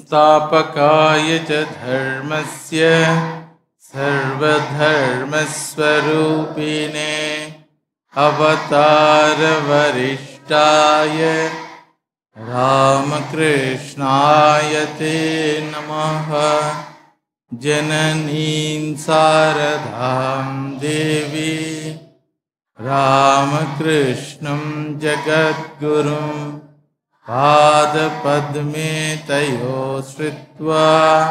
संस्थापकाय च धर्मस्य सर्वधर्मस्वरूपिणे अवतारवरिष्ठाय रामकृष्णाय ते नमः जननीं शारदां देवी रामकृष्णं जगद्गुरुं पादपद्मे तयो श्रुत्वा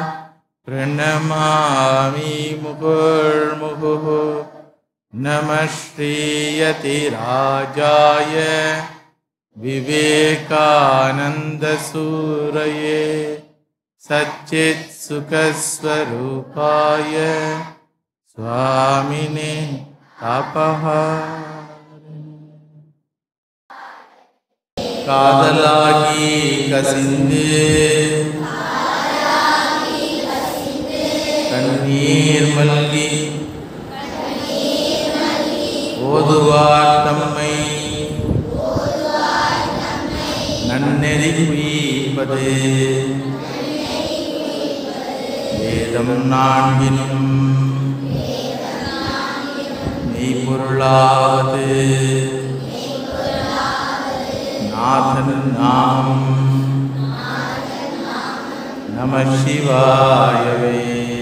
प्रणमामि मुहुर्मुहुः नमः श्रीयतिराजाय विवेकानन्दसूरये सच्चित्सुखस्वरूपाय स्वामिने तापः காதலாகி கசிந்து கண்ணீர் மல்கி ஓதுவார் தம்மை நன்னெறி குய்ப்பது வேதம் நான்கினும் மெய்ப்பொருளாவது நாதன் நாம் நம சிவாயவே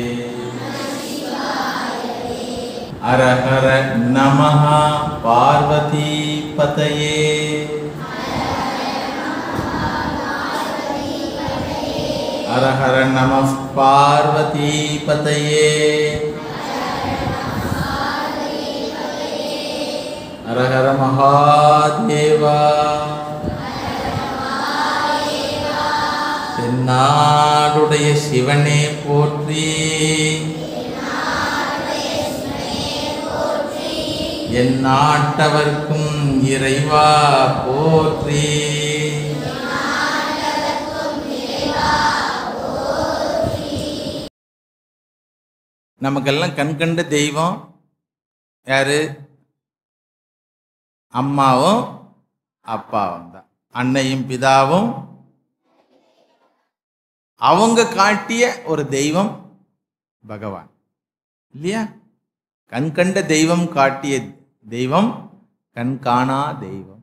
அரஹர நம பார்வதி பதையே அரஹர நம பார்வதி பதையே அரஹர மகாதேவா தென்னாடுடைய சிவனே போற்றி என் நாட்டவர்க்கும் இறைவா போற்றி நமக்கெல்லாம் கண்கண்ட தெய்வம் யாரு அம்மாவும் அப்பாவும் தான் அன்னையும் பிதாவும் அவங்க காட்டிய ஒரு தெய்வம் பகவான் இல்லையா கண் கண்ட தெய்வம் காட்டிய தெய்வம் கண் காணா தெய்வம்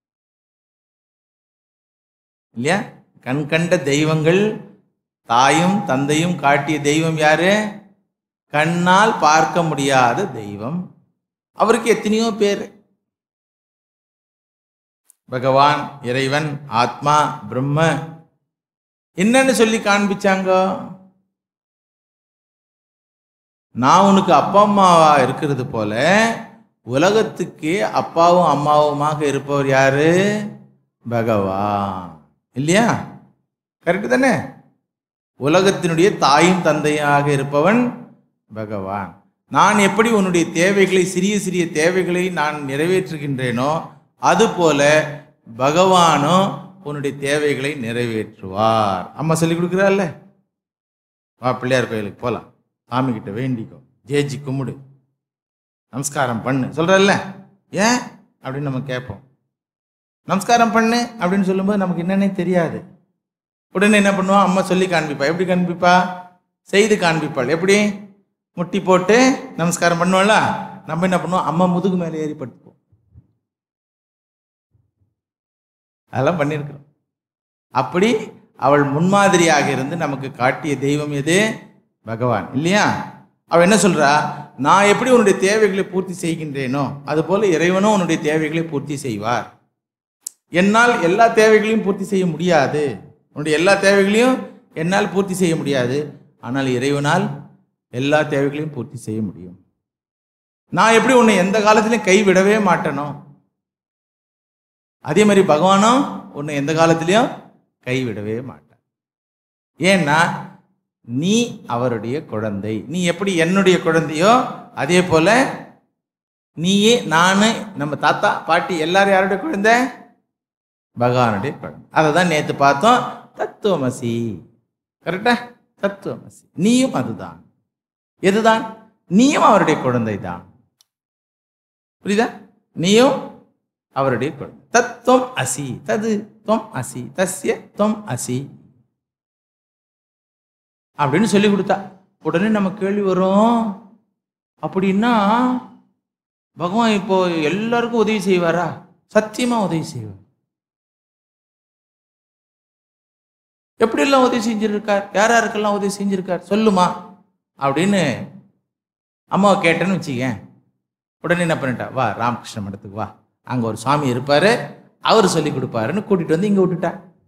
இல்லையா கண் கண்ட தெய்வங்கள் தாயும் தந்தையும் காட்டிய தெய்வம் யாரு கண்ணால் பார்க்க முடியாத தெய்வம் அவருக்கு எத்தனையோ பேர் பகவான் இறைவன் ஆத்மா பிரம்ம என்னன்னு சொல்லி காண்பிச்சாங்க நான் உனக்கு அப்பா அம்மாவா இருக்கிறது போல உலகத்துக்கே அப்பாவும் அம்மாவுமாக இருப்பவர் யாரு பகவான் இல்லையா கரெக்டு தானே உலகத்தினுடைய தாயும் தந்தையாக இருப்பவன் பகவான் நான் எப்படி உன்னுடைய தேவைகளை சிறிய சிறிய தேவைகளை நான் நிறைவேற்றுகின்றேனோ அதுபோல பகவானும் உன்னுடைய தேவைகளை நிறைவேற்றுவார் அம்மா சொல்லி கொடுக்குறாள்ல வா பிள்ளையார் கோயிலுக்கு போகலாம் சாமி கிட்ட வேண்டிக்கோ ஜேஜி கும்பிடு நமஸ்காரம் பண்ணு சொல்கிறல்ல ஏன் அப்படின்னு நம்ம கேட்போம் நமஸ்காரம் பண்ணு அப்படின்னு சொல்லும்போது நமக்கு என்னன்னே தெரியாது உடனே என்ன பண்ணுவோம் அம்மா சொல்லி காண்பிப்பா எப்படி காண்பிப்பா செய்து காண்பிப்பாள் எப்படி முட்டி போட்டு நமஸ்காரம் பண்ணுவோம்ல நம்ம என்ன பண்ணுவோம் அம்மா முதுகு மேலே ஏறி படுத்துப்போம் அதெல்லாம் பண்ணியிருக்கிறோம் அப்படி அவள் முன்மாதிரியாக இருந்து நமக்கு காட்டிய தெய்வம் எது பகவான் இல்லையா அவள் என்ன சொல்றா நான் எப்படி உன்னுடைய தேவைகளை பூர்த்தி செய்கின்றேனோ அதுபோல இறைவனும் உன்னுடைய தேவைகளை பூர்த்தி செய்வார் என்னால் எல்லா தேவைகளையும் பூர்த்தி செய்ய முடியாது உன்னுடைய எல்லா தேவைகளையும் என்னால் பூர்த்தி செய்ய முடியாது ஆனால் இறைவனால் எல்லா தேவைகளையும் பூர்த்தி செய்ய முடியும் நான் எப்படி உன்னை எந்த காலத்திலையும் கைவிடவே மாட்டேனோ அதே மாதிரி பகவானும் உன்னை எந்த காலத்திலையும் கைவிடவே மாட்டான் ஏன்னா நீ அவருடைய குழந்தை நீ எப்படி என்னுடைய குழந்தையோ அதே போல நீயே நான் நம்ம தாத்தா பாட்டி எல்லாரும் யாருடைய குழந்தை பகவானுடைய குழந்தை அதை தான் நேற்று பார்த்தோம் தத்துவமசி கரெக்டா தத்துவமசி நீயும் அதுதான் எதுதான் நீயும் அவருடைய குழந்தை தான் புரியுதா நீயும் அவருடைய குழந்தை தத்துவம் அசி தது துவம் அசி தஸ்ய துவம் அசி அப்படின்னு சொல்லி கொடுத்தா உடனே நம்ம கேள்வி வரும் அப்படின்னா பகவான் இப்போ எல்லாருக்கும் உதவி செய்வாரா சத்தியமா உதவி செய்வார் எப்படியெல்லாம் உதவி செஞ்சிருக்கார் யார் யாருக்கெல்லாம் உதவி செஞ்சிருக்கார் சொல்லுமா அப்படின்னு அம்மாவை கேட்டேன்னு வச்சுக்கேன் உடனே என்ன பண்ணிட்டா வா ராமகிருஷ்ண மடத்துக்கு வா அங்கே ஒரு சுவாமி இருப்பாரு அவர் சொல்லி கொடுப்பாருன்னு கூட்டிட்டு வந்து இங்கே விட்டுட்டா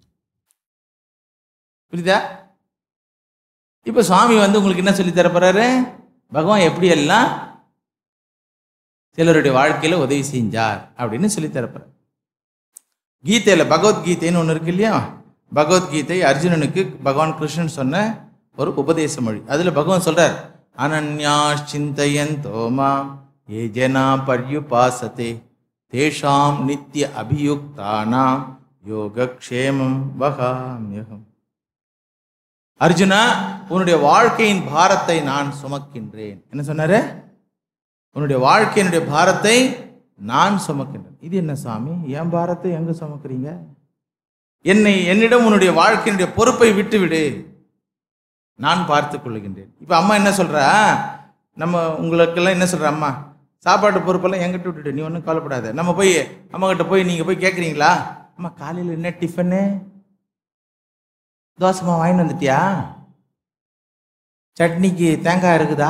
புரியுதா இப்போ சுவாமி வந்து உங்களுக்கு என்ன சொல்லி தர போறாரு பகவான் எப்படியெல்லாம் சிலருடைய வாழ்க்கையில உதவி செஞ்சார் அப்படின்னு சொல்லி தரப்போறார் கீதையில பகவத்கீதைன்னு ஒன்று இருக்கு இல்லையா பகவத்கீதை அர்ஜுனனுக்கு பகவான் கிருஷ்ணன் சொன்ன ஒரு உபதேச மொழி அதுல பகவான் சொல்றார் அனன்யா சிந்தையன் தோமாம் ஏ ஜனா பர்யுபாசதே தேஷாம் நித்திய அபியுக்தானாம் யோகக்ஷேமம் வகாமியகம் அர்ஜுனா உன்னுடைய வாழ்க்கையின் பாரத்தை நான் சுமக்கின்றேன் என்ன சொன்னாரு உன்னுடைய வாழ்க்கையினுடைய பாரத்தை நான் சுமக்கின்றேன் இது என்ன சாமி என் பாரத்தை எங்க சுமக்கிறீங்க என்னை என்னிடம் உன்னுடைய வாழ்க்கையினுடைய பொறுப்பை விட்டு விடு நான் பார்த்துக் கொள்ளுகின்றேன் இப்போ அம்மா என்ன சொல்றா நம்ம உங்களுக்கெல்லாம் என்ன சொல்ற அம்மா சாப்பாட்டு பொறுப்பெல்லாம் என்கிட்ட விட்டுட்டு நீ ஒன்றும் கவலைப்படாத நம்ம போய் அம்மா கிட்ட போய் நீங்க போய் கேட்குறீங்களா அம்மா காலையில் என்ன டிஃபனு தோசைமா வாங்கிட்டு வந்துட்டியா சட்னிக்கு தேங்காய் இருக்குதா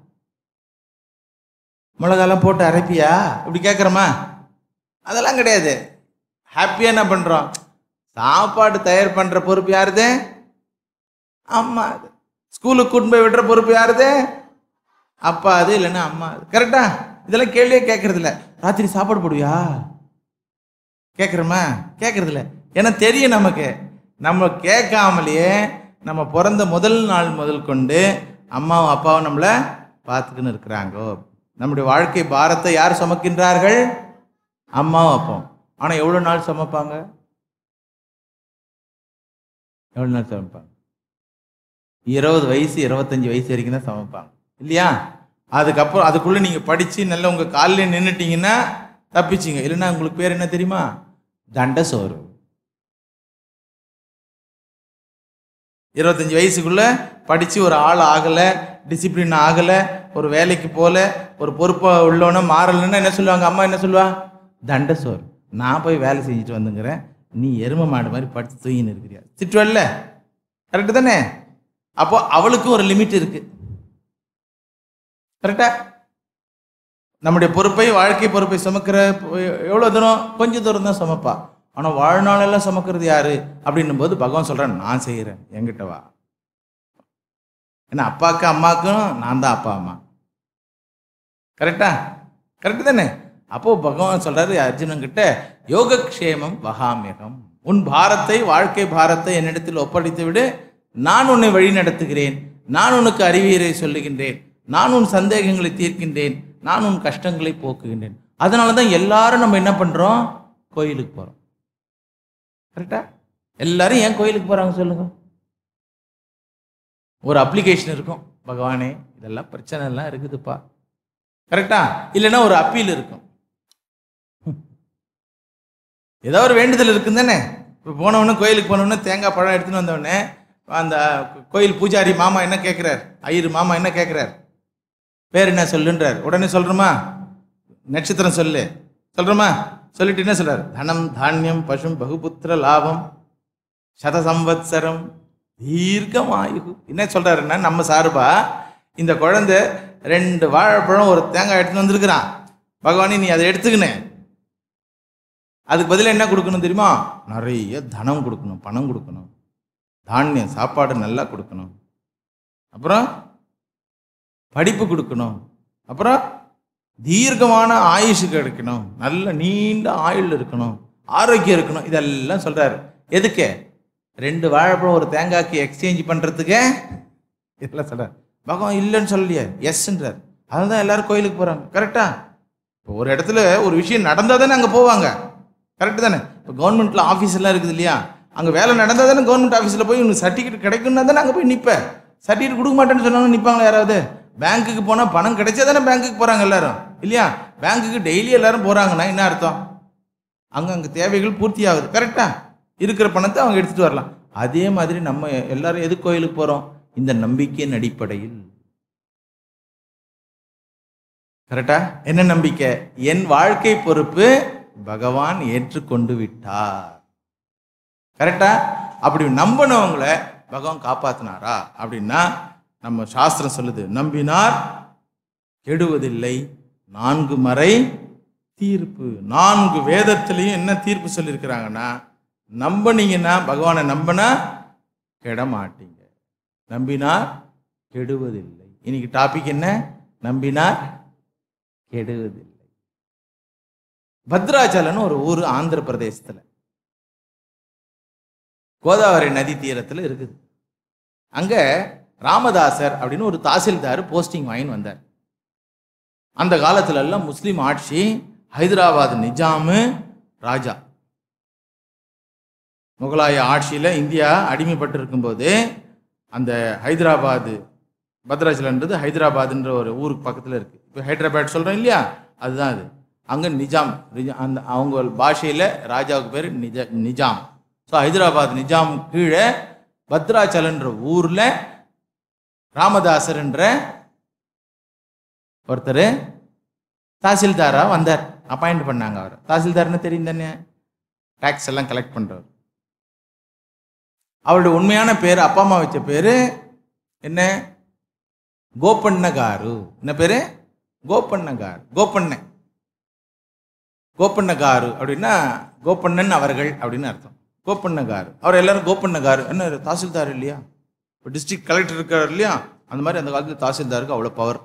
மிளகாலாம் போட்டு அரைப்பியா இப்படி கேட்குறோமா அதெல்லாம் கிடையாது ஹாப்பியாக என்ன பண்ணுறோம் சாப்பாடு தயார் பண்ணுற பொறுப்பு யாருது அம்மா அது ஸ்கூலுக்கு கூட்டு போய் விடுற பொறுப்பு யாருது அப்பா அது இல்லைன்னா அம்மா அது கரெக்டா இதெல்லாம் கேள்வியே கேட்கறது இல்ல ராத்திரி சாப்பாடு போடுவியா கேட்குறோமா கேட்கறது இல்ல ஏன்னா தெரியும் நமக்கு நம்ம கேட்காமலேயே நம்ம பிறந்த முதல் நாள் முதல் கொண்டு அம்மாவும் அப்பாவும் நம்மளை பார்த்துக்கின்னு இருக்கிறாங்கோ நம்முடைய வாழ்க்கை பாரத்தை யார் சுமக்கின்றார்கள் அம்மாவும் அப்பாவும் ஆனால் எவ்வளோ நாள் சுமப்பாங்க எவ்வளோ நாள் சமைப்பாங்க இருபது வயசு இருபத்தஞ்சி வயசு வரைக்கும் தான் சமைப்பாங்க இல்லையா அதுக்கப்புறம் அதுக்குள்ளே நீங்கள் படித்து நல்லா உங்கள் காலில் நின்றுட்டீங்கன்னா தப்பிச்சிங்க இல்லைன்னா உங்களுக்கு பேர் என்ன தெரியுமா தண்ட சோறு இருபத்தஞ்சி வயசுக்குள்ள படித்து ஒரு ஆள் ஆகலை டிசிப்ளின் ஆகலை ஒரு வேலைக்கு போகல ஒரு பொறுப்பாக உள்ளவன மாறலைன்னா என்ன சொல்லுவாங்க அம்மா என்ன சொல்லுவா தண்ட சோறு நான் போய் வேலை செஞ்சுட்டு வந்துங்கிறேன் நீ எருமை மாடு மாதிரி படுத்து தூங்கின்னு இருக்கிறியா திட்டுவல்ல கரெக்டு தானே அப்போ அவளுக்கும் ஒரு லிமிட் இருக்கு கரெக்டா நம்முடைய பொறுப்பை வாழ்க்கை பொறுப்பை சுமக்கிற எவ்வளோ தூரம் கொஞ்சம் தூரம் தான் சுமப்பா ஆனால் வாழ்நாளெல்லாம் சுமக்கிறது யாரு அப்படின்னும் போது பகவான் சொல்கிறேன் நான் செய்கிறேன் என்கிட்ட வா ஏன்னா அப்பாவுக்கு அம்மாவுக்கும் நான் தான் அப்பா அம்மா கரெக்டா கரெக்டு தானே அப்போ பகவான் சொல்றாரு அர்ஜுனன் கிட்ட யோகக்ஷேமம் வகாமியகம் உன் பாரத்தை வாழ்க்கை பாரத்தை என்னிடத்தில் ஒப்படைத்து விடு நான் உன்னை வழி நடத்துகிறேன் நான் உனக்கு அறிவியரை சொல்லுகின்றேன் நான் உன் சந்தேகங்களை தீர்க்கின்றேன் நான் உன் கஷ்டங்களை போக்குகின்றேன் அதனால தான் எல்லாரும் நம்ம என்ன பண்றோம் கோயிலுக்கு போறோம் கரெக்டா எல்லாரும் ஏன் கோயிலுக்கு போறாங்க சொல்லுங்க ஒரு அப்ளிகேஷன் இருக்கும் பகவானே இதெல்லாம் பிரச்சனை எல்லாம் இருக்குதுப்பா கரெக்டா இல்லைன்னா ஒரு அப்பீல் இருக்கும் ஏதோ ஒரு வேண்டுதல் இருக்குன்னு தானே இப்போ போனவொடனே கோயிலுக்கு போனவொடனே தேங்காய் பழம் எடுத்துன்னு வந்தவொடனே அந்த கோயில் பூஜாரி மாமா என்ன கேட்குறார் ஐயர் மாமா என்ன கேட்குறார் பேர் என்ன சொல்லுன்றார் உடனே சொல்கிறோமா நட்சத்திரம் சொல்லு சொல்கிறோமா சொல்லிட்டு என்ன சொல்றார் தனம் தானியம் பசும் பகுபுத்திர லாபம் சத சம்வத்சரம் தீர்க்கமாயு என்ன சொல்றாருன்னா நம்ம சார்பா இந்த குழந்தை ரெண்டு வாழைப்பழம் ஒரு தேங்காய் எடுத்துன்னு வந்திருக்கிறான் பகவானே நீ அதை எடுத்துக்கினேன் அதுக்கு பதிலா என்ன கொடுக்கணும் தெரியுமா நிறைய தனம் கொடுக்கணும் பணம் கொடுக்கணும் தானியம் சாப்பாடு நல்லா கொடுக்கணும் அப்புறம் படிப்பு கொடுக்கணும் அப்புறம் தீர்க்கமான ஆயுஷு கிடைக்கணும் நல்ல நீண்ட ஆயுள் இருக்கணும் ஆரோக்கியம் இருக்கணும் இதெல்லாம் சொல்றாரு எதுக்கு ரெண்டு வாழைப்பழம் ஒரு தேங்காய்க்கு எக்ஸ்சேஞ்ச் பண்றதுக்கு இதெல்லாம் சொல்றாரு பகவான் இல்லைன்னு சொல்லலையே எஸ்ன்றார் அதுதான் எல்லாரும் கோயிலுக்கு போறாங்க கரெக்டா இப்போ ஒரு இடத்துல ஒரு விஷயம் நடந்தால் தானே அங்கே போவாங்க கரெக்டு தானே இப்போ கவர்மெண்ட்ல ஆஃபீஸ் எல்லாம் இருக்குது இல்லையா அங்கே வேலை நடந்தால் தானே கவர்மெண்ட் ஆஃபீஸில் போய் உனக்கு சர்டிஃபிகேட் கிடைக்கும்னா தானே அங்கே போய் நிற்ப சர்டிஃபிகேட் கொடுக்க மாட்டேன்னு சொன்னாங்க நிற்பாங்களா யாராவது பேங்க்குக்கு போனால் பணம் கிடைச்சா தானே பேங்க்குக்கு போகிறாங்க எல்லாரும் இல்லையா பேங்க்குக்கு டெய்லி எல்லாரும் போகிறாங்கன்னா என்ன அர்த்தம் அங்கே அங்கே தேவைகள் பூர்த்தி ஆகுது கரெக்டா இருக்கிற பணத்தை அவங்க எடுத்துகிட்டு வரலாம் அதே மாதிரி நம்ம எல்லாரும் எது கோயிலுக்கு போகிறோம் இந்த நம்பிக்கையின் அடிப்படையில் கரெக்டா என்ன நம்பிக்கை என் வாழ்க்கை பொறுப்பு பகவான் ஏற்றுக்கொண்டு விட்டார் கரெக்டா அப்படி நம்பினவங்கள பகவான் காப்பாத்தினாரா அப்படின்னா நம்ம சாஸ்திரம் சொல்லுது நம்பினார் கெடுவதில்லை நான்கு மறை தீர்ப்பு நான்கு வேதத்திலையும் என்ன தீர்ப்பு சொல்லியிருக்கிறாங்கன்னா நம்பினீங்கன்னா பகவானை நம்பினா கெட மாட்டீங்க நம்பினார் கெடுவதில்லை இன்னைக்கு டாபிக் என்ன நம்பினார் கெடுவதில்லை பத்ராச்சலன்னு ஒரு ஊர் ஆந்திர பிரதேசத்துல கோதாவரி நதி தீரத்துல இருக்குது அங்க ராமதாசர் அப்படின்னு ஒரு தாசில்தார் போஸ்டிங் வாங்கின்னு வந்தார் அந்த காலத்துல எல்லாம் முஸ்லீம் ஆட்சி ஹைதராபாத் நிஜாமு ராஜா முகலாய ஆட்சியில இந்தியா அடிமைப்பட்டு இருக்கும்போது அந்த ஹைதராபாத் பத்ராச்சலன்றது ஹைதராபாத்ன்ற ஒரு ஊருக்கு பக்கத்துல இருக்கு இப்போ ஹைதராபாத் சொல்றோம் இல்லையா அதுதான் அது அங்க நிஜாம் நிஜா- அந்த அவங்க பாஷையில ராஜாவுக்கு பேர் நிஜ நிஜாம் ஸோ ஹைதராபாத் நிஜாம் கீழே பத்ராச்சலன்ற ஊர்ல ராமதாசர்ன்ற ஒருத்தர் தாசில்தாரா வந்தார் அப்பாயிண்ட் பண்ணாங்க அவர் தாசில்தார்னு தெரியும் தானே டாக்ஸ் எல்லாம் கலெக்ட் பண்றவர் அவருடைய உண்மையான பேர் அப்பா அம்மா வச்ச பேரு என்ன கோப்பண்ண காரு என்ன பேரு கோப்பண்ண காரு கோப்பண்ண கோப்பண்ண காரு அப்படின்னா கோப்பண்ணன் அவர்கள் அப்படின்னு அர்த்தம் கோப்பண்ண காரு அவர் எல்லாரும் கோப்பண்ண காரு என்ன தாசில்தார் இல்லையா இப்போ டிஸ்ட்ரிக்ட் கலெக்டர் இருக்கார் இல்லையா அந்த மாதிரி அந்த காலத்துல தாசில்தாருக்கு அவ்வளோ பவர்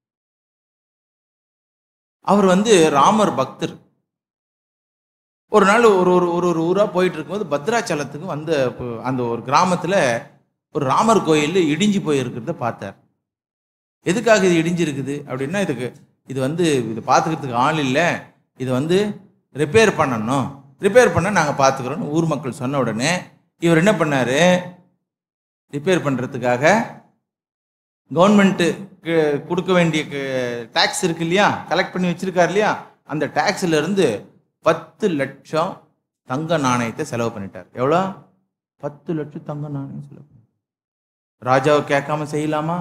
அவர் வந்து ராமர் பக்தர் ஒரு நாள் ஒரு ஒரு ஒரு ஒரு ஊராக போயிட்டு இருக்கும்போது பத்ராச்சலத்துக்கு வந்து அப்போ அந்த ஒரு கிராமத்தில் ஒரு ராமர் கோயில் இடிஞ்சு போயிருக்கிறத பார்த்தார் எதுக்காக இது இடிஞ்சிருக்குது அப்படின்னா இதுக்கு இது வந்து இது பார்த்துக்கிறதுக்கு ஆள் இல்லை இதை வந்து ரிப்பேர் பண்ணணும் ரிப்பேர் பண்ண நாங்கள் பார்த்துக்குறோன்னு ஊர் மக்கள் சொன்ன உடனே இவர் என்ன பண்ணார் ரிப்பேர் பண்ணுறதுக்காக கவர்மெண்ட்டு கொடுக்க வேண்டிய டேக்ஸ் இருக்கு இல்லையா கலெக்ட் பண்ணி வச்சிருக்காரு இல்லையா அந்த taxல இருந்து பத்து லட்சம் தங்க நாணயத்தை செலவு பண்ணிட்டார் எவ்வளோ பத்து லட்சம் தங்க நாணயம் செலவு பண்ணி ராஜாவை கேட்காம செய்யலாமா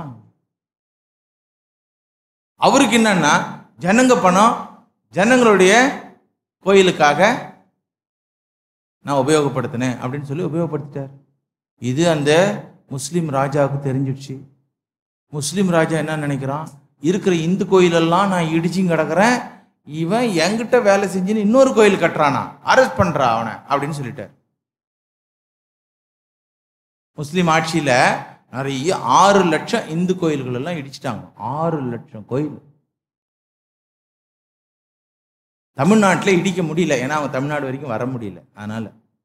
அவருக்கு என்னன்னா ஜனங்க பணம் ஜனங்களுடைய கோயிலுக்காக நான் உபயோகப்படுத்தினேன் அப்படின்னு சொல்லி உபயோகப்படுத்திட்டார் இது அந்த முஸ்லீம் ராஜாவுக்கு தெரிஞ்சிடுச்சு முஸ்லீம் ராஜா என்ன நினைக்கிறான் இருக்கிற இந்து கோயிலெல்லாம் நான் இடிச்சும் கிடக்குறேன் இவன் என்கிட்ட வேலை செஞ்சுன்னு இன்னொரு கோயில் கட்டுறானா அரெஸ்ட் பண்றா அவனை அப்படின்னு சொல்லிட்டார் முஸ்லீம் ஆட்சியில நிறைய ஆறு லட்சம் இந்து கோயில்கள் எல்லாம் இடிச்சிட்டாங்க ஆறு லட்சம் கோயில் தமிழ்நாட்டில் இடிக்க முடியல ஏன்னா அவங்க தமிழ்நாடு வரைக்கும் வர முடியல அதனால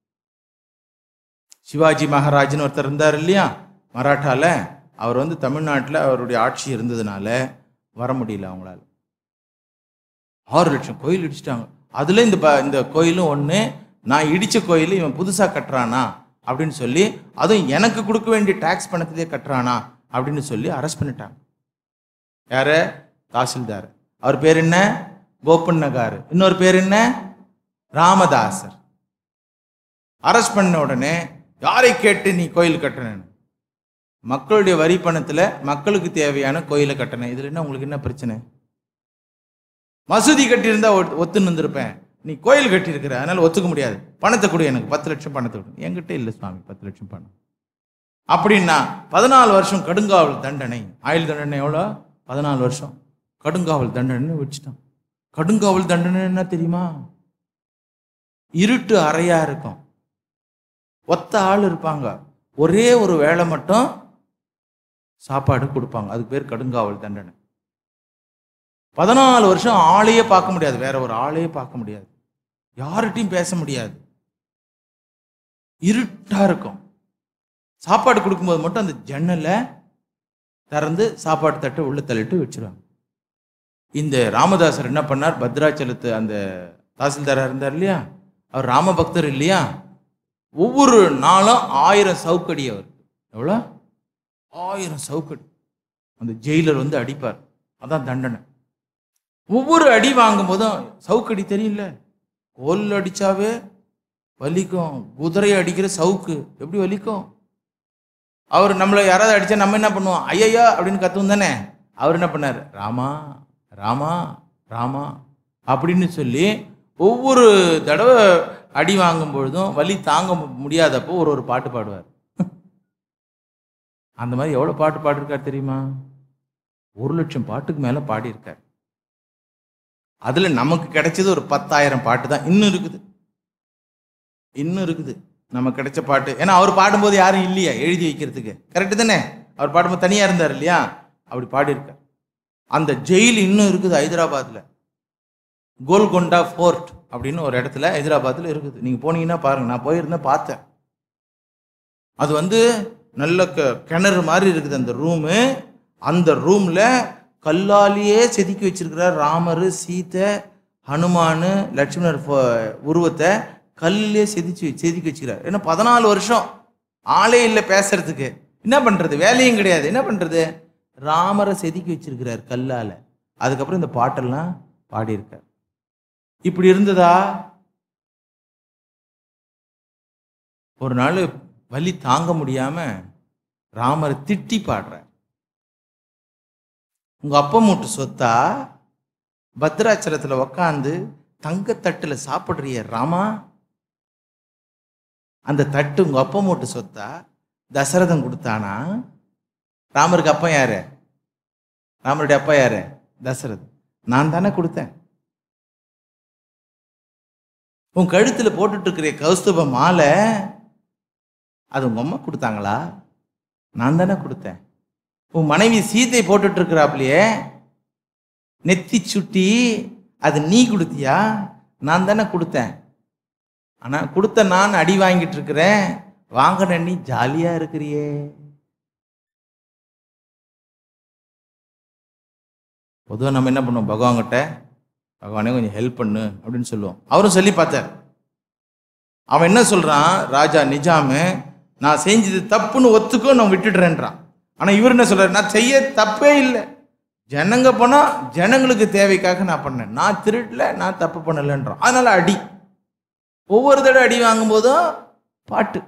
சிவாஜி மகாராஜ்னு ஒருத்தர் இருந்தார் இல்லையா மராட்டால அவர் வந்து தமிழ்நாட்டில் அவருடைய ஆட்சி இருந்ததுனால வர முடியல அவங்களால ஆறு லட்சம் கோயில் இடிச்சிட்டாங்க அதுல இந்த ப- இந்த கோயிலும் ஒன்று நான் இடிச்ச கோயில் இவன் புதுசாக கட்டுறானா அப்படின்னு சொல்லி அதுவும் எனக்கு கொடுக்க வேண்டிய டாக்ஸ் பணத்திலே கட்டுறானா அப்படின்னு சொல்லி அரெஸ்ட் பண்ணிட்டாங்க யாரு தாசில்தார் அவர் பேர் என்ன கோப்பண்ணகார் இன்னொரு பேர் என்ன ராமதாசர் அரெஸ்ட் பண்ண உடனே யாரை கேட்டு நீ கோயில் கட்டணும் மக்களுடைய வரி பணத்துல மக்களுக்கு தேவையான கோயிலை கட்டணும் இதுல என்ன உங்களுக்கு என்ன பிரச்சனை மசூதி கட்டியிருந்தா ஒத்- ஒத்துன்னு வந்திருப்பேன் நீ கோயில் கட்டியிருக்கிற அதனால ஒத்துக்க முடியாது பணத்தை கொடு எனக்கு பத்து லட்சம் பணத்தை கொடு என்கிட்ட இல்லை சுவாமி பத்து லட்சம் பணம் அப்படின்னா பதினாலு வருஷம் கடுங்காவல் தண்டனை ஆயுள் தண்டனை எவ்வளோ பதினாலு வருஷம் கடுங்காவல் தண்டனை வச்சுட்டான் கடுங்காவல் தண்டனை என்ன தெரியுமா இருட்டு அறையா இருக்கும் ஒத்த ஆள் இருப்பாங்க ஒரே ஒரு வேளை மட்டும் சாப்பாடு கொடுப்பாங்க அதுக்கு பேர் கடுங்காவல் தண்டனை பதினாலு வருஷம் ஆளையே பார்க்க முடியாது வேற ஒரு ஆளையே பார்க்க முடியாது யார்கிட்டயும் பேச முடியாது இருட்டா இருக்கும் சாப்பாடு கொடுக்கும்போது மட்டும் அந்த ஜன்னலை திறந்து சாப்பாடு தட்டை உள்ள தள்ளிட்டு வச்சிருவாங்க இந்த ராமதாசர் என்ன பண்ணார் பத்ராச்சலத்து அந்த தாசில்தாரா இருந்தார் இல்லையா அவர் ராமபக்தர் இல்லையா ஒவ்வொரு நாளும் ஆயிரம் சவுக்கடி அவர் எவ்வளோ ஆயிரம் சவுக்கடி அந்த ஜெயிலர் வந்து அடிப்பார் அதான் தண்டனை ஒவ்வொரு அடி வாங்கும் போதும் சவுக்கடி தெரியல கோல் அடிச்சாவே வலிக்கும் குதிரையை அடிக்கிற சவுக்கு எப்படி வலிக்கும் அவர் நம்மளை யாராவது அடிச்சா நம்ம என்ன பண்ணுவோம் ஐயையோ அப்படின்னு கத்துவோம் தானே அவர் என்ன பண்ணார் ராமா ராமா ராமா அப்படின்னு சொல்லி ஒவ்வொரு தடவை அடி வாங்கும் பொழுதும் வலி தாங்க முடியாதப்போ ஒரு ஒரு பாட்டு பாடுவார் அந்த மாதிரி எவ்வளோ பாட்டு பாடிருக்கார் தெரியுமா ஒரு லட்சம் பாட்டுக்கு மேலே பாடியிருக்கார் அதில் நமக்கு கிடைச்சது ஒரு பத்தாயிரம் பாட்டு தான் இன்னும் இருக்குது இன்னும் இருக்குது நமக்கு கிடைச்ச பாட்டு ஏன்னா அவர் பாடும்போது யாரும் இல்லையா எழுதி வைக்கிறதுக்கு கரெக்டு தானே அவர் பாடும்போது தனியாக இருந்தார் இல்லையா அப்படி பாடியிருக்கார் அந்த ஜெயில் இன்னும் இருக்குது ஹைதராபாத்தில் கோல்கொண்டா ஃபோர்ட் அப்படின்னு ஒரு இடத்துல ஹைதராபாத்தில் இருக்குது நீங்கள் போனீங்கன்னா பாருங்கள் நான் போயிருந்தேன் பார்த்தேன் அது வந்து நல்ல க கிணறு மாதிரி இருக்குது அந்த ரூமு அந்த ரூமில் கல்லாலேயே செதுக்கி வச்சிருக்கிறார் ராமர் சீதை ஹனுமான் லட்சுமணர் ஃபோ- உருவத்தை கல்லே செதுச்சு செதுக்கி வச்சுக்கிறார் ஏன்னா பதினாலு வருஷம் ஆளே இல்லை பேசுறதுக்கு என்ன பண்ணுறது வேலையும் கிடையாது என்ன பண்ணுறது ராமரை செதுக்கி வச்சிருக்கிறார் கல்லால் அதுக்கப்புறம் இந்த பாட்டெல்லாம் பாடியிருக்கார் இப்படி இருந்ததா ஒரு நாள் வலி தாங்க முடியாம ராமரை திட்டி பாடுறார் உங்க அப்பா மூட்டு சொத்தா பத்ராச்சலத்துல உக்காந்து தங்கத்தட்டுல சாப்பிடுறிய ராமா அந்த தட்டு உங்க அப்பா மூட்டு சொத்தா தசரதன் கொடுத்தானா ராமருக்கு அப்பா யாரு ராமருடைய அப்பா யாரு தசரதன் நான் தானே கொடுத்தேன் உன் கழுத்துல போட்டுட்டு இருக்கிற கௌஸ்துப மாலை அது உங்க அம்மா கொடுத்தாங்களா நான் தானே கொடுத்தேன் உன் மனைவி சீதை போட்டுட்டு இருக்கிறாப்லையே நெத்தி சுட்டி அது நீ கொடுத்தியா நான் தானே கொடுத்தேன் ஆனா கொடுத்த நான் அடி வாங்கிட்டு இருக்கிறேன் வாங்கின நீ ஜாலியா இருக்கிறியே பொதுவாக நம்ம என்ன பண்ணுவோம் பகவான்கிட்ட பகவானே கொஞ்சம் ஹெல்ப் பண்ணு அப்படின்னு சொல்லுவோம் அவரும் சொல்லி பார்த்தார் அவன் என்ன சொல்றான் ராஜா நிஜாமு நான் செஞ்சது தப்புன்னு ஒத்துக்கோ நான் விட்டுடுறேன்றான் ஆனா இவர் என்ன சொல்றாரு நான் செய்ய தப்பே இல்லை ஜனங்க போனா ஜனங்களுக்கு தேவைக்காக நான் பண்ணேன் நான் திருடல நான் தப்பு பண்ணலைன்றான் அதனால அடி ஒவ்வொரு தடவை அடி வாங்கும் போதும் பாட்டு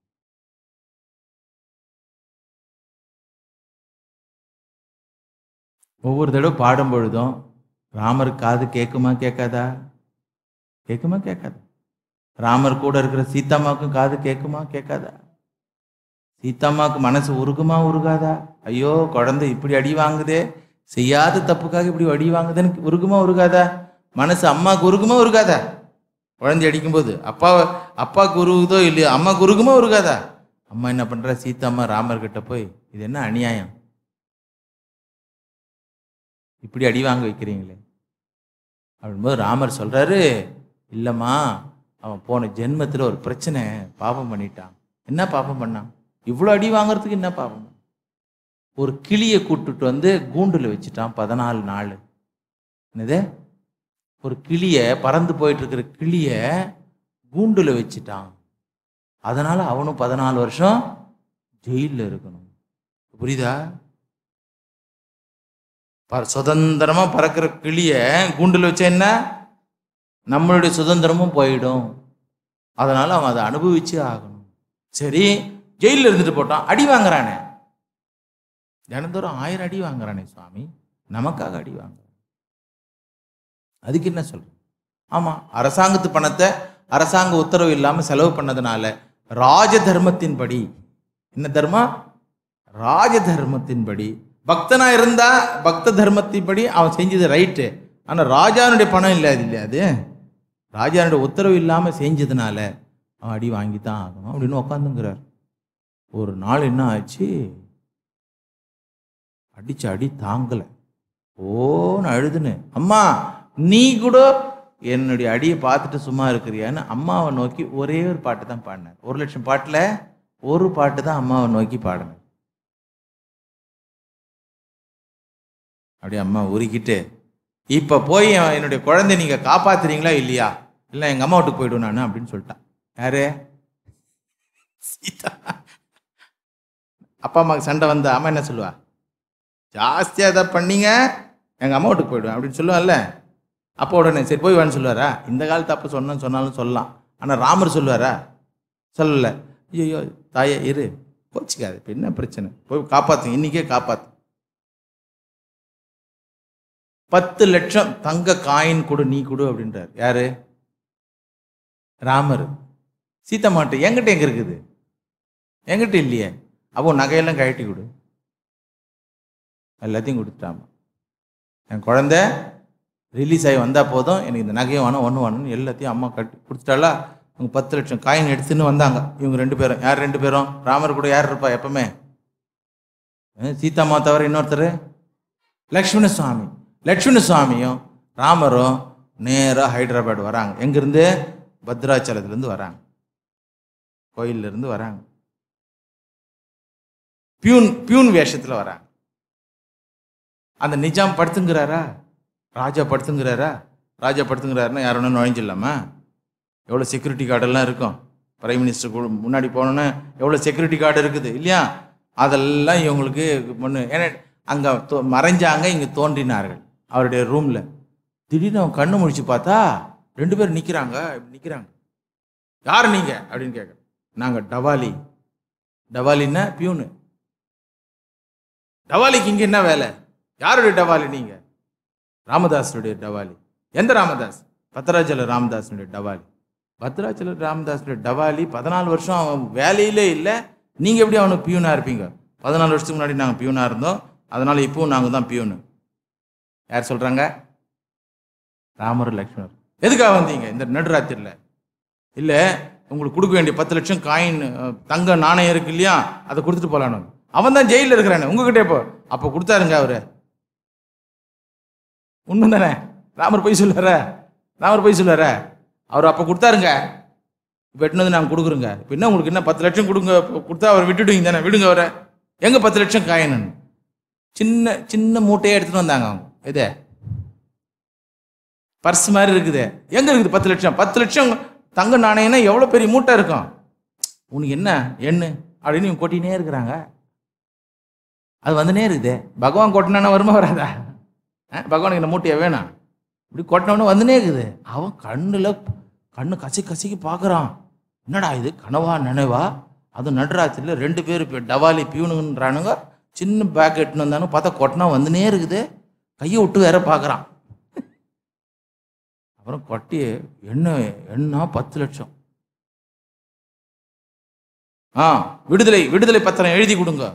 ஒவ்வொரு தடவை பாடும் பொழுதும் ராமர் காது கேட்குமா கேட்காதா கேட்குமா கேட்காதா ராமர் கூட இருக்கிற சீதாமாவுக்கும் காது கேட்குமா கேட்காதா சீதாமாவுக்கு மனசு உருகுமா உருகாதா ஐயோ குழந்தை இப்படி அடி வாங்குதே செய்யாத தப்புக்காக இப்படி அடி வாங்குதுன்னு உருகுமா உருகாதா மனசு அம்மாவுக்கு உருகுமா உருகாதா குழந்தை அடிக்கும்போது அப்பா அப்பாவுக்கு உருகுதோ இல்லையோ அம்மாவுக்கு உருகுமா உருகாதா அம்மா என்ன பண்றா சீதாம்மா ராமர்கிட்ட போய் இது என்ன அநியாயம் இப்படி அடி வாங்க வைக்கிறீங்களே அப்படின்போது ராமர் சொல்றாரு இல்லைம்மா அவன் போன ஜென்மத்தில் ஒரு பிரச்சனை பாபம் பண்ணிட்டான் என்ன பாபம் பண்ணான் இவ்வளோ அடி வாங்குறதுக்கு என்ன பாபம் பண்ணான்? ஒரு கிளியை கூட்டுட்டு வந்து கூண்டுல வச்சுட்டான் பதினாலு நாள் என்னது ஒரு கிளிய பறந்து போயிட்டு இருக்கிற கிளிய கூண்டுல வச்சுட்டான் அதனால அவனும் பதினாலு வருஷம் ஜெயிலில் இருக்கணும் புரியுதா ப- சுதந்திரமா பறக்கிற கிளிய கூண்டுல வச்சா என்ன நம்மளுடைய சுதந்திரமும் போயிடும் அதனால அவன் அதை அனுபவிச்சே ஆகணும் சரி ஜெயிலில் இருந்துட்டு போட்டான் அடி வாங்குறானே தினந்தோறும் ஆயிரம் அடி வாங்குறானே சுவாமி நமக்காக அடி வாங்குறான் அதுக்கு என்ன சொல்றேன் ஆமா அரசாங்கத்து பணத்தை அரசாங்க உத்தரவு இல்லாம செலவு பண்ணதுனால ராஜ தர்மத்தின்படி என்ன தர்மம் ராஜ தர்மத்தின்படி பக்தனா இருந்தா பக்த தர்மத்தின்படி அவன் செஞ்சது ரைட்டு ஆனா ராஜானுடைய பணம் இல்லை அது இல்லையா அது ராஜானுடைய உத்தரவு இல்லாம செஞ்சதுனால அவன் அடி வாங்கி தான் ஆகணும் அப்படின்னு உக்காந்துங்கிறார் ஒரு நாள் என்ன ஆச்சு அடிச்ச அடி தாங்கல ஓன்னு அழுதுன்னு அம்மா நீ கூட என்னுடைய அடியை பார்த்துட்டு சும்மா இருக்கிறியான்னு அம்மாவை நோக்கி ஒரே ஒரு பாட்டு தான் பாடினார் ஒரு லட்சம் பாட்டுல ஒரு பாட்டு தான் அம்மாவை நோக்கி பாடினார் அப்படியே அம்மா உருக்கிட்டு இப்போ போய் என் என்னுடைய குழந்தை நீங்க காப்பாத்துறீங்களா இல்லையா இல்லை எங்க அம்மா வீட்டுக்கு போயிடுவேன் நான் அப்படின்னு சொல்லிட்டான் யாரு சீதா அப்பா அம்மாவுக்கு சண்டை வந்தா அம்மா என்ன சொல்லுவா ஜாஸ்தியாக எதாவது பண்ணீங்க எங்கள் அம்மா வீட்டுக்கு போயிடுவேன் அப்படின்னு சொல்லுவான்ல அப்போ உடனே சரி போய் வான்னு சொல்லுவாரா இந்த காலத்து அப்போ சொன்னேன்னு சொன்னாலும் சொல்லலாம் ஆனால் ராமர் சொல்லுவாரா சொல்லலை ஐயோ தாயே இரு கோச்சிக்காது இப்போ என்ன பிரச்சனை போய் காப்பாத்து இன்னைக்கே காப்பாத்து பத்து லட்சம் தங்க காயின் கொடு நீ கொடு அப்படின்றார் யாரு ராமர் சீத்தம்மாட்ட என்கிட்ட எங்க இருக்குது என்கிட்ட இல்லையே அப்போ நகையெல்லாம் கழட்டி கொடு எல்லாத்தையும் கொடுத்துட்டாமா என் குழந்தை ரிலீஸ் ஆகி வந்தால் போதும் எனக்கு இந்த நகையும் வேணும் ஒன்று வேணும்னு எல்லாத்தையும் அம்மா கட்டி கொடுத்துட்டாளா அவங்க பத்து லட்சம் காயின் எடுத்துன்னு வந்தாங்க இவங்க ரெண்டு பேரும் யார் ரெண்டு பேரும் ராமர் கூட யார் இருப்பா எப்பவுமே அஹ் சீதாம்மா தவிர இன்னொருத்தர் லக்ஷ்மண சுவாமி லக்ஷ்மண சுவாமியும் ராமரும் நேராக ஹைதராபாத் வராங்க எங்கேருந்து பத்ராச்சலத்துலேருந்து வராங்க கோயில்லேருந்து வராங்க பியூன் பியூன் வேஷத்தில் வராங்க அந்த நிஜாம் படுத்துங்கிறாரா ராஜா படுத்துங்கிறாரா ராஜா படுத்துங்கிறாருன்னா யார் வேணா நுழைஞ்சிடலாமா எவ்வளோ செக்யூரிட்டி கார்டெல்லாம் இருக்கும் பிரைம் மினிஸ்டர் கூட முன்னாடி போனோன்னே எவ்வளோ செக்யூரிட்டி கார்டு இருக்குது இல்லையா அதெல்லாம் இவங்களுக்கு ஒன்று ஏன்னா அங்கே மறைஞ்சாங்க இங்கே தோன்றினார்கள் அவருடைய ரூமில் திடீர்னு அவன் கண்ணு முழிச்சு பார்த்தா ரெண்டு பேரும் நிற்கிறாங்க இப்படி நிற்கிறாங்க யார் நீங்கள் அப்படின்னு கேட்குறேன் நாங்கள் டவாலி டவாலின்னா பியூனு டவாலிக்கு இங்கே என்ன வேலை யாருடைய டவாலி நீங்கள் ராமதாஸுடைய டவாலி எந்த ராமதாஸ் பத்ராச்சல ராமதாஸுடைய டவாலி பத்ராச்சல ராமதாஸுடைய டவாலி பதினாலு வருஷம் அவன் வேலையிலே இல்லை நீங்கள் எப்படி அவனுக்கு பியூனாக இருப்பீங்க பதினாலு வருஷத்துக்கு முன்னாடி நாங்கள் பியூனாக இருந்தோம் அதனால இப்பவும் நாங்கள் தான் பியூனு யார் சொல்கிறாங்க ராமர் லக்ஷ்மணர் எதுக்காக வந்தீங்க இந்த நடுராத்திரியில் இல்லை உங்களுக்கு கொடுக்க வேண்டிய பத்து லட்சம் காயின் அஹ், தங்க நாணயம் இருக்கு இல்லையா அதை கொடுத்துட்டு போலான்னு அவன் தான் ஜெயிலில் இருக்கிறானே உங்ககிட்ட இப்போ அப்போ கொடுத்தாருங்க அவரு உண்மை தானே ராமர் போய் சொல்லுற ராமர் போய் சொல்லுற அவர் அப்போ கொடுத்தாருங்க இப்போ எட்டுனு வந்து நாங்கள் கொடுக்குறோங்க இப்போ என்ன உங்களுக்கு என்ன பத்து லட்சம் கொடுங்க இப்ப கொடுத்தா அவர் விட்டுடுவீங்க தானே விடுங்க அவரை எங்கே பத்து லட்சம் காயின்னு சின்ன சின்ன மூட்டையே எடுத்துட்டு வந்தாங்க அவங்க இதே பர்ஸ் மாதிரி இருக்குது எங்க இருக்குது பத்து லட்சம் பத்து லட்சம் தங்க நாணயம்னா எவ்வளோ பெரிய மூட்டை இருக்கும் உனக்கு என்ன எண்ணு அப்படின்னு இவங்க கொட்டினே இருக்கிறாங்க அது வந்துனே இருக்குது பகவான் கொட்டினானா வருமா வராதா ஆ, பகவானுக்கு இந்த மூட்டையை வேணாம் இப்படி கொட்டினவனு வந்துனே இருக்குது அவன் கண்ணில் கண்ணு கசி கசிக்கு பார்க்குறான் என்னடா இது கனவா நினைவா அது நடுராத்திரியில் ரெண்டு பேர் இப்போ டவாலி பியூனுன்றானுங்க சின்ன பேக் எட்டுன்னு வந்தானு பார்த்தா கொட்டினா வந்துனே இருக்குது கையை விட்டு வேற பார்க்குறான் அப்புறம் கொட்டி என்ன என்ன பத்து லட்சம் ஆ விடுதலை விடுதலை பத்திரம் எழுதி கொடுங்க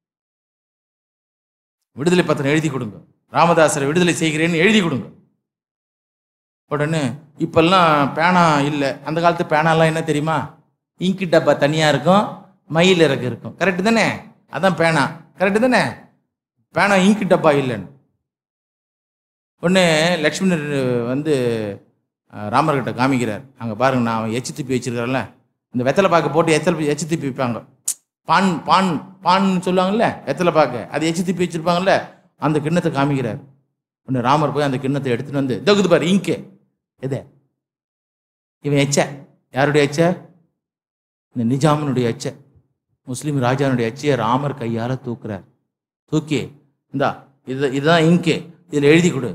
விடுதலை பத்திரம் எழுதி கொடுங்க ராமதாசரை விடுதலை செய்கிறேன்னு எழுதி கொடுங்க உடனே இப்பெல்லாம் பேனா இல்லை அந்த காலத்து பேனாலாம் என்ன தெரியுமா இங்கு டப்பா தனியாக இருக்கும் மயில் இறகு இருக்கும் கரெக்டு தானே அதான் பேனா கரெக்டு தானே பேனா இங்கு டப்பா இல்லைன்னு ஒன்று லக்ஷ்மணர் வந்து அஹ், ராமர்கிட்ட காமிக்கிறார் அங்கே பாருங்க நான் அவன் எச்சு துப்பி வச்சிருக்கிறேன்ல இந்த வெத்தலை பாக்கு போட்டு எத்தலை எச்சு துப்பி வைப்பாங்க பான் பான் பான்னு சொல்லுவாங்கல்ல வெத்தலை பாக்கு அது எச்சு துப்பி வச்சிருப்பாங்கல்ல அந்த கிண்ணத்தை காமிக்கிறார் ஒன்று ராமர் போய் அந்த கிண்ணத்தை எடுத்துட்டு வந்து தகுது பாரு இங்கே எது இவன் எச்ச யாருடைய எச்ச இந்த நிஜாமனுடைய எச்ச முஸ்லீம் ராஜானுடைய எச்சையை ராமர் கையால் தூக்குறார் தூக்கி இந்தா இது இதுதான் இங்கே இதில் எழுதி கொடு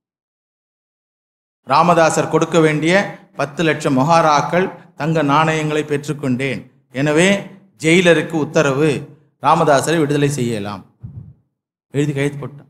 ராமதாசர் கொடுக்க வேண்டிய பத்து லட்சம் மொஹாராக்கள் தங்க நாணயங்களை பெற்றுக்கொண்டேன் எனவே ஜெயிலருக்கு உத்தரவு ராமதாசரை விடுதலை செய்யலாம் எழுதி கையெழுத்து போட்டான்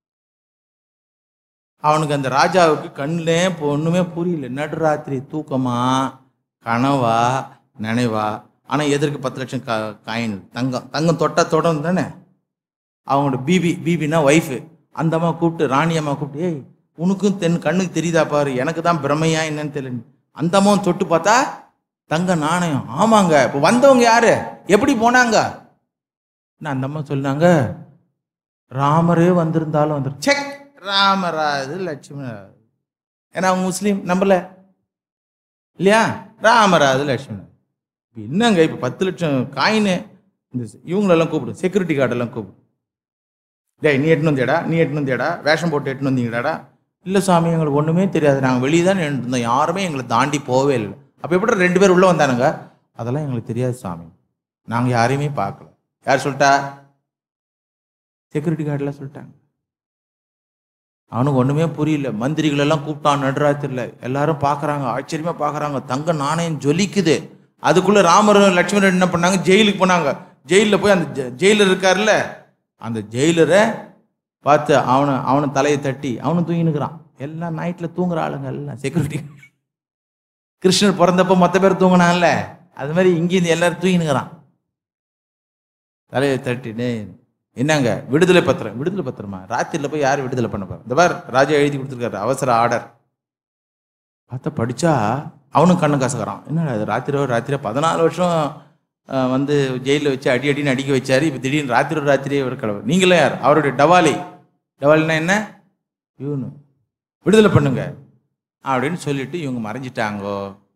அவனுக்கு அந்த ராஜாவுக்கு கண்ணிலே இப்போ ஒன்றுமே புரியல நடுராத்திரி தூக்கமா கனவா நினைவா ஆனால் எதற்கு பத்து லட்சம் கா காயின் தங்கம் தங்கம் தொட்டா தொடர்ந்து தானே அவங்களோட பிபி பிபினா ஒய்ஃபு அந்த அம்மா கூப்பிட்டு ராணி அம்மா கூப்பிட்டு ஏய் உனக்கும் தென் கண்ணுக்கு தெரியுதா பாரு எனக்கு தான் பிரமையா என்னன்னு தெரியல அந்த அம்மாவும் தொட்டு பார்த்தா தங்க நாணயம் ஆமாங்க இப்போ வந்தவங்க யாரு எப்படி போனாங்க நான் அந்த அம்மா சொன்னாங்க ராமரே வந்திருந்தாலும் வந்துரு செக் ராமராது லட்சுமணராது ஏன்னா அவங்க முஸ்லீம் நம்பல இல்லையா ராமராது லட்சுமணன் இப்ப என்னங்க இப்போ பத்து லட்சம் காயின்னு இந்த இவங்களெல்லாம் கூப்பிடு செக்யூரிட்டி கார்டெல்லாம் கூப்பிடு டேய் நீ எட்டுன்னு வந்தியாடா நீ எட்டுன்னு வந்தியாடா வேஷம் போட்டு எட்டுன்னு வந்தீங்கடாடா இல்லை சாமி எங்களுக்கு ஒன்றுமே தெரியாது நாங்கள் வெளியே தான் நின்னுட்டு இருந்தோம் யாருமே எங்களை தாண்டி போகவே இல்லை அப்போ எப்படி ரெண்டு பேர் உள்ளே வந்தானுங்க அதெல்லாம் எங்களுக்கு தெரியாது சாமி நாங்கள் யாரையுமே பார்க்கல யார் சொல்லிட்டா செக்யூரிட்டி கார்டெலாம் சொல்லிட்டாங்க அவனுக்கு ஒன்றுமே புரியல மந்திரிகள் எல்லாம் கூப்பிட்டான் நடுராத்திரில எல்லாரும் பார்க்குறாங்க ஆச்சரியமாக பார்க்குறாங்க தங்க நாணயம் ஜொலிக்குது அதுக்குள்ளே ராமரும் லட்சுமணன் என்ன பண்ணாங்க ஜெயிலுக்கு போனாங்க ஜெயிலில் போய் அந்த ஜெ- ஜெயிலர் இருக்கார்ல அந்த ஜெயிலரை பார்த்து அவனை அவனை தலையை தட்டி அவனும் தூங்கினுக்கிறான் எல்லாம் நைட்டில் தூங்குற ஆளுங்க எல்லாம் செக்யூரிட்டி கிருஷ்ணர் பிறந்தப்போ மொத்த பேர் தூங்கினான்ல அது மாதிரி இங்கேருந்து எல்லாரும் தூங்கினுக்கிறான் தலையை தட்டினே என்னங்க விடுதலை பத்திரம் விடுதலை பத்திரமா ராத்திரியில் போய் யார் விடுதலை பண்ண போறா இந்த பார் ராஜா எழுதி கொடுத்துருக்காரு அவசர ஆர்டர் பார்த்தா படிச்சா அவனும் கண்ணு கசக்கிறான் என்னடா இது ராத்திரி ராத்திரி பதினாலு வருஷம் அஹ், வந்து ஜெயிலில் வச்சு அடி அடின்னு அடிக்க வச்சாரு இப்போ திடீர்னு ராத்திரி ராத்திரியே ஒரு கடவுள் நீங்களே யார் அவருடைய டவாலி டவாலினா என்ன இவனு விடுதலை பண்ணுங்க அப்படின்னு சொல்லிட்டு இவங்க மறைஞ்சிட்டாங்கோ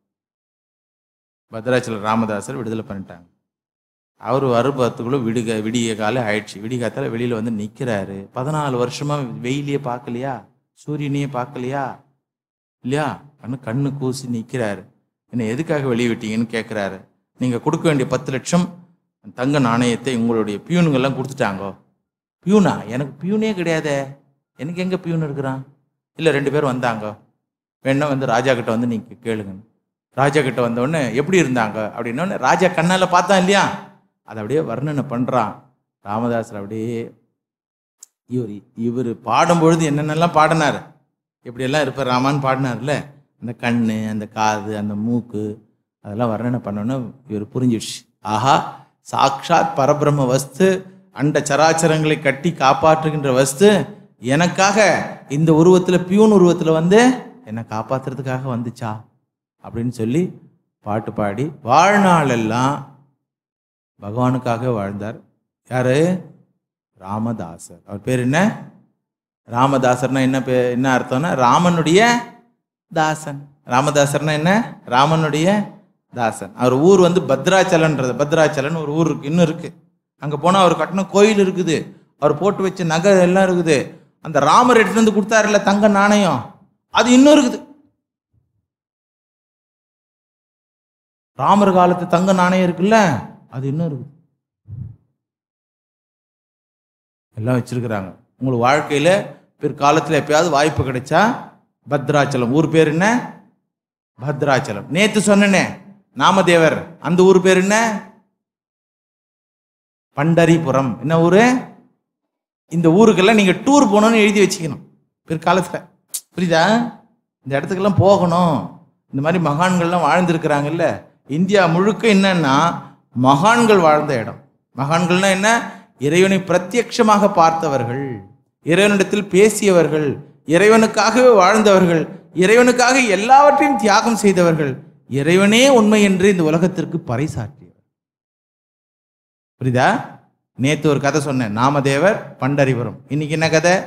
பத்ராச்சலம் ராமதாசர் விடுதலை பண்ணிட்டாங்க அவர் வருபத்துக்குள்ள விடுக விடிய காலம் ஆயிடுச்சு விடிய காத்தால வெளியில வந்து நிக்கிறாரு பதினாலு வருஷமா வெயிலையே பார்க்கலையா சூரியனையே பார்க்கலையா இல்லையா கண்ணு கண்ணு கூசி நிற்கிறாரு என்னை எதுக்காக வெளியே விட்டீங்கன்னு கேட்குறாரு நீங்கள் கொடுக்க வேண்டிய பத்து லட்சம் தங்க நாணயத்தை உங்களுடைய பியூனுங்கெல்லாம் கொடுத்துட்டாங்கோ பியூனா எனக்கு பியூனே கிடையாதே எனக்கு எங்கே பியூன் இருக்கிறான் இல்லை ரெண்டு பேரும் வந்தாங்க வேணா வந்து ராஜா கிட்ட வந்து நீங்கள் கேளுங்க ராஜா கிட்ட வந்த உடனே எப்படி இருந்தாங்க அப்படின்னோடனே ராஜா கண்ணால் பார்த்தான் இல்லையா அதை அப்படியே வர்ணனை பண்ணுறான் ராமதாசர் அப்படியே இவர் இவர் பாடும்பொழுது என்னென்னலாம் பாடினார் எப்படியெல்லாம் இருப்பார் ராமான்னு பாடினார்ல அந்த கண் அந்த காது அந்த மூக்கு அதெல்லாம் வர்ணனை பண்ணோன்னு இவர் புரிஞ்சிடுச்சு ஆஹா சாக்ஷாத் பரபிரம்ம வஸ்து அண்ட சராச்சரங்களை கட்டி காப்பாற்றுகின்ற வஸ்து எனக்காக இந்த உருவத்தில் பியூன் உருவத்தில் வந்து என்னை காப்பாத்துறதுக்காக வந்துச்சா அப்படின்னு சொல்லி பாட்டு பாடி வாழ்நாளெல்லாம் பகவானுக்காக வாழ்ந்தார் யாரு ராமதாசர் அவர் பேர் என்ன ராமதாசர்னா என்ன பே என்ன அர்த்தம்னா ராமனுடைய தாசன் ராமதாசர்னா என்ன ராமனுடைய தாசன் அவர் ஊர் வந்து பத்ராச்சலன்றது பத்ராச்சலன் ஒரு ஊர் இருக்கு இன்னும் இருக்கு அங்கே போனால் அவர் கட்டின கோயில் இருக்குது அவர் போட்டு வச்ச நகை எல்லாம் இருக்குது அந்த ராமர் எடுத்துட்டு வந்து கொடுத்தாருல்ல தங்க நாணயம் அது இன்னும் இருக்குது ராமர் காலத்து தங்க நாணயம் இருக்குல்ல அது இன்னும் இருக்குது எல்லாம் வச்சிருக்கிறாங்க உங்களுக்கு வாழ்க்கையில பிற்காலத்தில் எப்பயாவது வாய்ப்பு கிடைச்சா பத்ராச்சலம் ஊர் பேர் என்ன பத்ராச்சலம் நேத்து சொன்னனே நாமதேவர் அந்த ஊர் பேர் என்ன பண்டரிபுரம் என்ன ஊரு இந்த ஊருக்கெல்லாம் நீங்க டூர் போகணும்னு எழுதி வச்சுக்கணும் பிற்காலத்துல புரியுதா இந்த இடத்துக்கெல்லாம் போகணும் இந்த மாதிரி மகான்கள்லாம் வாழ்ந்திருக்கிறாங்கல்ல இந்தியா முழுக்க என்னன்னா மகான்கள் வாழ்ந்த இடம் மகான்கள்னா என்ன இறைவனை பிரத்யட்சமாக பார்த்தவர்கள் இறைவனிடத்தில் பேசியவர்கள் இறைவனுக்காகவே வாழ்ந்தவர்கள் இறைவனுக்காக எல்லாவற்றையும் தியாகம் செய்தவர்கள் இறைவனே உண்மை என்று இந்த உலகத்திற்கு பறைசாற்றியவர் புரியுதா நேத்து ஒரு கதை சொன்னேன் நாமதேவர் பண்டரிபுரம் இன்னைக்கு என்ன கதை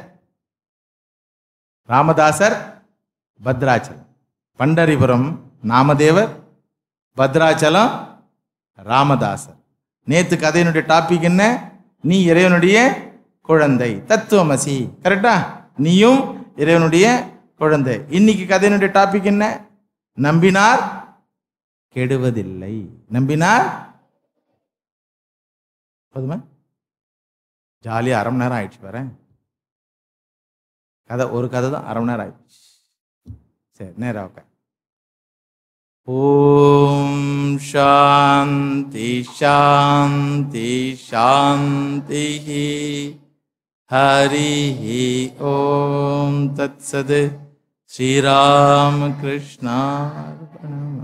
ராமதாசர் பத்ராச்சலம் பண்டரிபுரம் நாமதேவர் பத்ராச்சலம் ராமதாசர் நேத்து கதையினுடைய டாபிக் என்ன நீ இறைவனுடைய குழந்தை தத்துவமசி கரெக்டா நீயும் இறைவனுடைய குழந்தை இன்னைக்கு கதையினுடைய டாபிக் என்ன நம்பினார் கெடுவதில்லை நம்பினார் போதுமா ஜாலியாக அரை மணி நேரம் ஆயிடுச்சு வரேன் கதை ஒரு கதை தான் அரை மணி நேரம் ஆயிடுச்சு சரி நேரம் உட்கார் ஓம் சாந்தி சாந்தி சாந்தி ஹரி ஓம் தத்சத் ஸ்ரீராமகிருஷ்ணார்பணம்